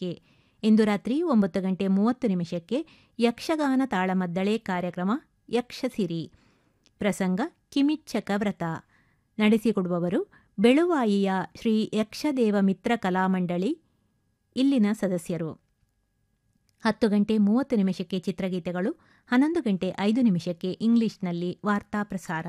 ನಿಮಿಷಕ್ಕೆ ಇಂದು ರಾತ್ರಿ ಒಂಬತ್ತು ಗಂಟೆ ಮೂವತ್ತು ನಿಮಿಷಕ್ಕೆ ಯಕ್ಷಗಾನ ತಾಳಮದ್ದಳೆ ಕಾರ್ಯಕ್ರಮ ಯಕ್ಷಸಿರಿ ಪ್ರಸಂಗ ಕಿಮಿಚ್ಚಕ ವ್ರತ ನಡೆಸಿಕೊಡುವವರು ಬೆಳುವಾಯಿಯ ಶ್ರೀ ಯಕ್ಷದೇವ ಮಿತ್ರ ಕಲಾಮಂಡಳಿ ಇಲ್ಲಿನ ಸದಸ್ಯರು ಹತ್ತು ಗಂಟೆ ಮೂವತ್ತು ನಿಮಿಷಕ್ಕೆ ಚಿತ್ರಗೀತೆಗಳು ಹನ್ನೊಂದು ಗಂಟೆ ಐದು ನಿಮಿಷಕ್ಕೆ ಇಂಗ್ಲಿಷ್ನಲ್ಲಿ ವಾರ್ತಾ ಪ್ರಸಾರ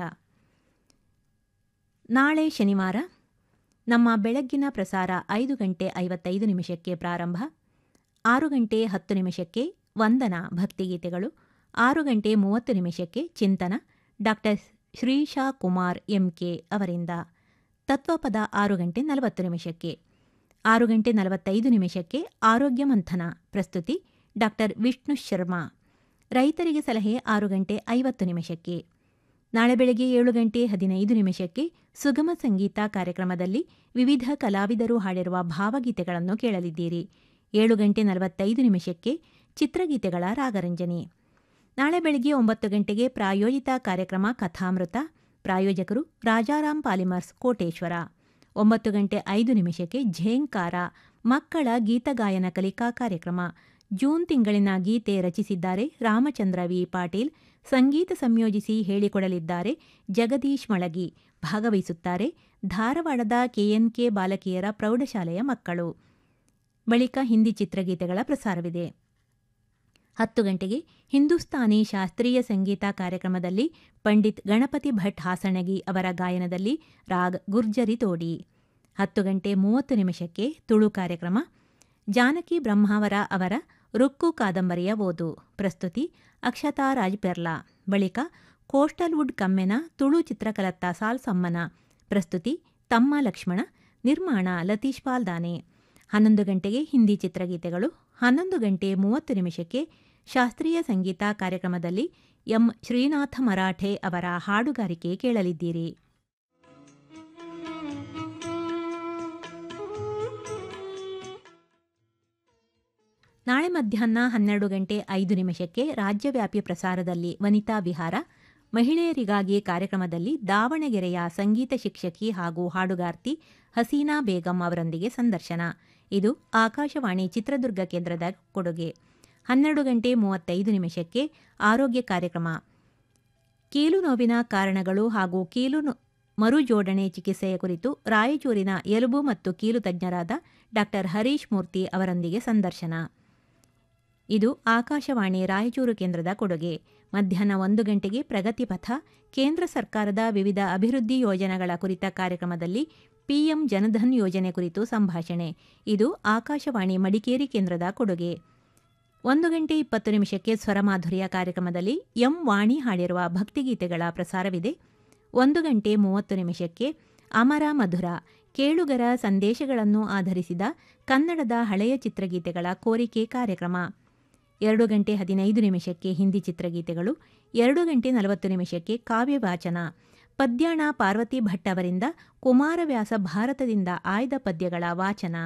ನಾಳೆ ಶನಿವಾರ ನಮ್ಮ ಬೆಳಗ್ಗಿನ ಪ್ರಸಾರ ಐದು ಗಂಟೆ ಐವತ್ತೈದು ನಿಮಿಷಕ್ಕೆ ಪ್ರಾರಂಭ ಆರು ಗಂಟೆ ಹತ್ತು ನಿಮಿಷಕ್ಕೆ ವಂದನ ಭಕ್ತಿಗೀತೆಗಳು ಆರು ಗಂಟೆ ಮೂವತ್ತು ನಿಮಿಷಕ್ಕೆ ಚಿಂತನ ಡಾಕ್ಟರ್ ಶ್ರೀಶಾ ಕುಮಾರ್ ಎಂಕೆ ಅವರಿಂದ ತತ್ವಪದ ಆರು ಗಂಟೆ ನಲವತ್ತು ನಿಮಿಷಕ್ಕೆ ಆರು ಗಂಟೆ ನಲವತ್ತೈದು ನಿಮಿಷಕ್ಕೆ ಆರೋಗ್ಯ ಮಂಥನ ಪ್ರಸ್ತುತಿ ಡಾಕ್ಟರ್ ವಿಷ್ಣು ಶರ್ಮಾ ರೈತರಿಗೆ ಸಲಹೆ ಆರು ಗಂಟೆ ಐವತ್ತು ನಿಮಿಷಕ್ಕೆ ನಾಳೆ ಬೆಳಗ್ಗೆ ಏಳು ಗಂಟೆ ಹದಿನೈದು ನಿಮಿಷಕ್ಕೆ ಸುಗಮ ಸಂಗೀತ ಕಾರ್ಯಕ್ರಮದಲ್ಲಿ ವಿವಿಧ ಕಲಾವಿದರು ಹಾಡಿರುವ ಭಾವಗೀತೆಗಳನ್ನು ಕೇಳಲಿದ್ದೀರಿ ಏಳು ಗಂಟೆ ನಲವತ್ತೈದು ನಿಮಿಷಕ್ಕೆ ಚಿತ್ರಗೀತೆಗಳ ರಾಗರಂಜನೆ ನಾಳೆ ಬೆಳಗ್ಗೆ ಒಂಬತ್ತು ಗಂಟೆಗೆ ಪ್ರಾಯೋಜಿತ ಕಾರ್ಯಕ್ರಮ ಕಥಾಮೃತ ಪ್ರಾಯೋಜಕರು ರಾಜಾರಾಮ್ ಪಾಲಿಮರ್ಸ್ ಕೋಟೇಶ್ವರ ಒಂಬತ್ತು ಗಂಟೆ ಐದು ನಿಮಿಷಕ್ಕೆ ಝೇಂಕಾರ ಮಕ್ಕಳ ಗೀತಗಾಯನ ಕಲಿಕಾ ಕಾರ್ಯಕ್ರಮ ಜೂನ್ ತಿಂಗಳಿನ ಗೀತೆ ರಚಿಸಿದ್ದಾರೆ ರಾಮಚಂದ್ರ ವಿ ಪಾಟೀಲ್ ಸಂಗೀತ ಸಂಯೋಜಿಸಿ ಹೇಳಿಕೊಡಲಿದ್ದಾರೆ ಜಗದೀಶ್ ಮಳಗಿ ಭಾಗವಹಿಸುತ್ತಾರೆ ಧಾರವಾಡದ ಕೆಎನ್ಕೆ ಬಾಲಕಿಯರ ಪ್ರೌಢಶಾಲೆಯ ಮಕ್ಕಳು ಬಳಿಕ ಹಿಂದಿ ಚಿತ್ರಗೀತೆಗಳ ಪ್ರಸಾರವಿದೆ ಹತ್ತು ಗಂಟೆಗೆ ಹಿಂದೂಸ್ತಾನಿ ಶಾಸ್ತ್ರೀಯ ಸಂಗೀತ ಕಾರ್ಯಕ್ರಮದಲ್ಲಿ ಪಂಡಿತ್ ಗಣಪತಿ ಭಟ್ ಹಾಸಣಗಿ ಅವರ ಗಾಯನದಲ್ಲಿ ರಾಗ್ ಗುರ್ಜರಿ ತೋಡಿ ಹತ್ತು ಗಂಟೆ ಮೂವತ್ತು ನಿಮಿಷಕ್ಕೆ ತುಳು ಕಾರ್ಯಕ್ರಮ ಜಾನಕಿ ಬ್ರಹ್ಮಾವರ ಅವರ ರುಕ್ಕು ಕಾದಂಬರಿಯ ಓದು ಪ್ರಸ್ತುತಿ ಅಕ್ಷತಾ ರಾಜ್ಪೆರ್ಲಾ ಬಳಿಕ ಕೋಸ್ಟಲ್ ವುಡ್ ಕಮ್ಮೆನ ತುಳು ಚಿತ್ರಕಲತ್ತ ಸಾಲ್ ಸಮ್ಮನ ಪ್ರಸ್ತುತಿ ತಮ್ಮ ಲಕ್ಷ್ಮಣ ನಿರ್ಮಾಣ ಲತೀಶ್ ಪಾಲ್ದಾನೆ ಹನ್ನೊಂದು ಗಂಟೆಗೆ ಹಿಂದಿ ಚಿತ್ರಗೀತೆಗಳು ಹನ್ನೊಂದು ಗಂಟೆ ಮೂವತ್ತು ನಿಮಿಷಕ್ಕೆ ಶಾಸ್ತ್ರೀಯ ಸಂಗೀತ ಕಾರ್ಯಕ್ರಮದಲ್ಲಿ ಎಂ ಶ್ರೀನಾಥ ಮರಾಠೆ ಅವರ ಹಾಡುಗಾರಿಕೆ ಕೇಳಲಿದ್ದೀರಿ ನಾಳೆ ಮಧ್ಯಾಹ್ನ ಹನ್ನೆರಡು ಗಂಟೆ ಐದು ನಿಮಿಷಕ್ಕೆ ರಾಜ್ಯವ್ಯಾಪಿ ಪ್ರಸಾರದಲ್ಲಿ ವನಿತಾ ವಿಹಾರ ಮಹಿಳೆಯರಿಗಾಗಿ ಕಾರ್ಯಕ್ರಮದಲ್ಲಿ ದಾವಣಗೆರೆಯ ಸಂಗೀತ ಶಿಕ್ಷಕಿ ಹಾಗೂ ಹಾಡುಗಾರ್ತಿ ಹಸೀನಾ ಬೇಗಂ ಅವರೊಂದಿಗೆ ಸಂದರ್ಶನ ಇದು ಆಕಾಶವಾಣಿ ಚಿತ್ರದುರ್ಗ ಕೇಂದ್ರದ ಕೊಡುಗೆ ಹನ್ನೆರಡು ಗಂಟೆ ಮೂವತ್ತೈದು ನಿಮಿಷಕ್ಕೆ ಆರೋಗ್ಯ ಕಾರ್ಯಕ್ರಮ ಕೀಲು ನೋವಿನ ಕಾರಣಗಳು ಹಾಗೂ ಕೀಲು ಮರುಜೋಡಣೆ ಚಿಕಿತ್ಸೆಯ ಕುರಿತು ರಾಯಚೂರಿನ ಎಲುಬು ಮತ್ತು ಕೀಲು ತಜ್ಞರಾದ ಡಾಕ್ಟರ್ ಹರೀಶ್ ಮೂರ್ತಿ ಅವರೊಂದಿಗೆ ಸಂದರ್ಶನ ಇದು ಆಕಾಶವಾಣಿ ರಾಯಚೂರು ಕೇಂದ್ರದ ಕೊಡುಗೆ ಮಧ್ಯಾಹ್ನ ಒಂದು ಗಂಟೆಗೆ ಪ್ರಗತಿಪಥ ಕೇಂದ್ರ ಸರ್ಕಾರದ ವಿವಿಧ ಅಭಿವೃದ್ಧಿ ಯೋಜನೆಗಳ ಕುರಿತ ಕಾರ್ಯಕ್ರಮದಲ್ಲಿ ಪಿಎಂ ಜನಧನ್ ಯೋಜನೆ ಕುರಿತು ಸಂಭಾಷಣೆ ಇದು ಆಕಾಶವಾಣಿ ಮಡಿಕೇರಿ ಕೇಂದ್ರದ ಕೊಡುಗೆ ಒಂದು ಗಂಟೆ ಇಪ್ಪತ್ತು ನಿಮಿಷಕ್ಕೆ ಸ್ವರಮಾಧುರ್ಯ ಕಾರ್ಯಕ್ರಮದಲ್ಲಿ ಎಂ ವಾಣಿ ಹಾಡಿರುವ ಭಕ್ತಿಗೀತೆಗಳ ಪ್ರಸಾರವಿದೆ ಒಂದು ಗಂಟೆ ಮೂವತ್ತು ನಿಮಿಷಕ್ಕೆ ಅಮರ ಮಧುರ ಕೇಳುಗರ ಸಂದೇಶಗಳನ್ನು ಆಧರಿಸಿದ ಕನ್ನಡದ ಹಳೆಯ ಚಿತ್ರಗೀತೆಗಳ ಕೋರಿಕೆ ಕಾರ್ಯಕ್ರಮ ಎರಡು ಗಂಟೆ ಹದಿನೈದು ನಿಮಿಷಕ್ಕೆ ಹಿಂದಿ ಚಿತ್ರಗೀತೆಗಳು ಎರಡು ಗಂಟೆ ನಲವತ್ತು ನಿಮಿಷಕ್ಕೆ ಕಾವ್ಯವಾಚನ ಪದ್ಯಾಣ ಪಾರ್ವತಿ ಭಟ್ ಅವರಿಂದ ಕುಮಾರವ್ಯಾಸ ಭಾರತದಿಂದ ಆಯ್ದ ಪದ್ಯಗಳ ವಾಚನ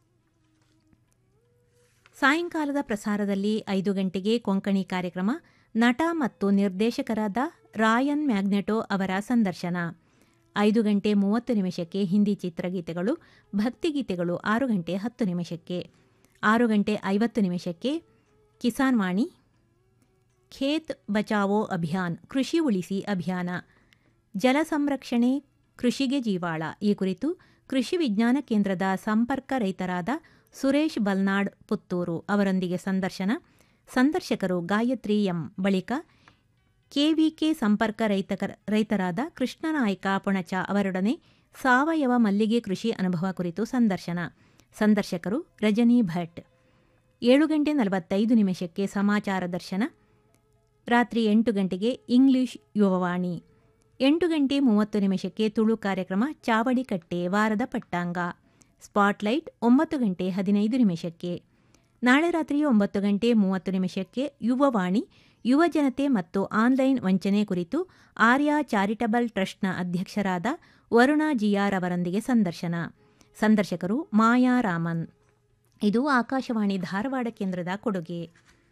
ಸಾಯಂಕಾಲದ ಪ್ರಸಾರದಲ್ಲಿ ಐದು ಗಂಟೆಗೆ ಕೊಂಕಣಿ ಕಾರ್ಯಕ್ರಮ ನಟ ಮತ್ತು ನಿರ್ದೇಶಕರಾದ ರಾಯನ್ ಮ್ಯಾಗ್ನೆಟೋ ಅವರ ಸಂದರ್ಶನ ಐದು ಗಂಟೆ ಮೂವತ್ತು ನಿಮಿಷಕ್ಕೆ ಹಿಂದಿ ಚಿತ್ರಗೀತೆಗಳು ಭಕ್ತಿಗೀತೆಗಳು ಆರು ಗಂಟೆ ಹತ್ತು ನಿಮಿಷಕ್ಕೆ ಆರು ಗಂಟೆ ಐವತ್ತು ನಿಮಿಷಕ್ಕೆ ಕಿಸಾನ್ ವಾಣಿ ಖೇತ್ ಬಚಾವೋ ಅಭಿಯಾನ್ ಕೃಷಿ ಉಳಿಸಿ ಅಭಿಯಾನ ಜಲ ಸಂರಕ್ಷಣೆ ಕೃಷಿಗೆ ಜೀವಾಳ ಈ ಕುರಿತು ಕೃಷಿ ವಿಜ್ಞಾನ ಕೇಂದ್ರದ ಸಂಪರ್ಕ ರೈತರಾದ ಸುರೇಶ್ ಬಲ್ನಾಡ್ ಪುತ್ತೂರು ಅವರೊಂದಿಗೆ ಸಂದರ್ಶನ ಸಂದರ್ಶಕರು ಗಾಯತ್ರಿ ಎಂ ಬಳಿಕ ಕೆವಿಕೆ ಸಂಪರ್ಕ ರೈತಕರ ರೈತರಾದ ಕೃಷ್ಣನಾಯ್ಕ ಪುಣಚ ಅವರೊಡನೆ ಸಾವಯವ ಮಲ್ಲಿಗೆ ಕೃಷಿ ಅನುಭವ ಕುರಿತು ಸಂದರ್ಶನ ಸಂದರ್ಶಕರು ರಜನಿ ಭಟ್ ಏಳು ಗಂಟೆ ನಲವತ್ತೈದು ನಿಮಿಷಕ್ಕೆ ಸಮಾಚಾರ ದರ್ಶನ ರಾತ್ರಿ ಎಂಟು ಗಂಟೆಗೆ ಇಂಗ್ಲಿಷ್ ಯುವವಾಣಿ ಎಂಟು ಗಂಟೆ ಮೂವತ್ತು ನಿಮಿಷಕ್ಕೆ ತುಳು ಕಾರ್ಯಕ್ರಮ ಚಾವಡಿಕಟ್ಟೆ ವಾರದ ಪಟ್ಟಾಂಗ ಸ್ಪಾಟ್ಲೈಟ್ ಒಂಬತ್ತು ಗಂಟೆ ಹದಿನೈದು ನಿಮಿಷಕ್ಕೆ ನಾಳೆ ರಾತ್ರಿ ಒಂಬತ್ತು ಗಂಟೆ ಮೂವತ್ತು ನಿಮಿಷಕ್ಕೆ ಯುವವಾಣಿ ಯುವ ಜನತೆ ಮತ್ತು ಆನ್ಲೈನ್ ವಂಚನೆ ಕುರಿತು ಆರ್ಯ ಚಾರಿಟಬಲ್ ಟ್ರಸ್ಟ್ನ ಅಧ್ಯಕ್ಷರಾದ ವರುಣಾ ಜಿಯಾರ್ ಅವರೊಂದಿಗೆ ಸಂದರ್ಶನ ಸಂದರ್ಶಕರು ಮಾಯಾ ರಾಮನ್ ಇದು ಆಕಾಶವಾಣಿ ಧಾರವಾಡ ಕೇಂದ್ರದ ಕೊಡುಗೆ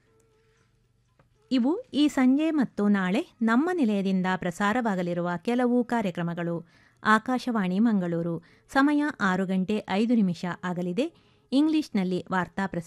ಇವು ಈ ಸಂಜೆ ಮತ್ತು ನಾಳೆ ನಮ್ಮ ನಿಲಯದಿಂದ ಪ್ರಸಾರವಾಗಲಿರುವ ಕೆಲವು ಕಾರ್ಯಕ್ರಮಗಳು ಆಕಾಶವಾಣಿ ಮಂಗಳೂರು ಸಮಯ ಆರು ಗಂಟೆ ಐದು ನಿಮಿಷ ಆಗಲಿದೆ ಇಂಗ್ಲಿಷ್ನಲ್ಲಿ ವಾರ್ತಾ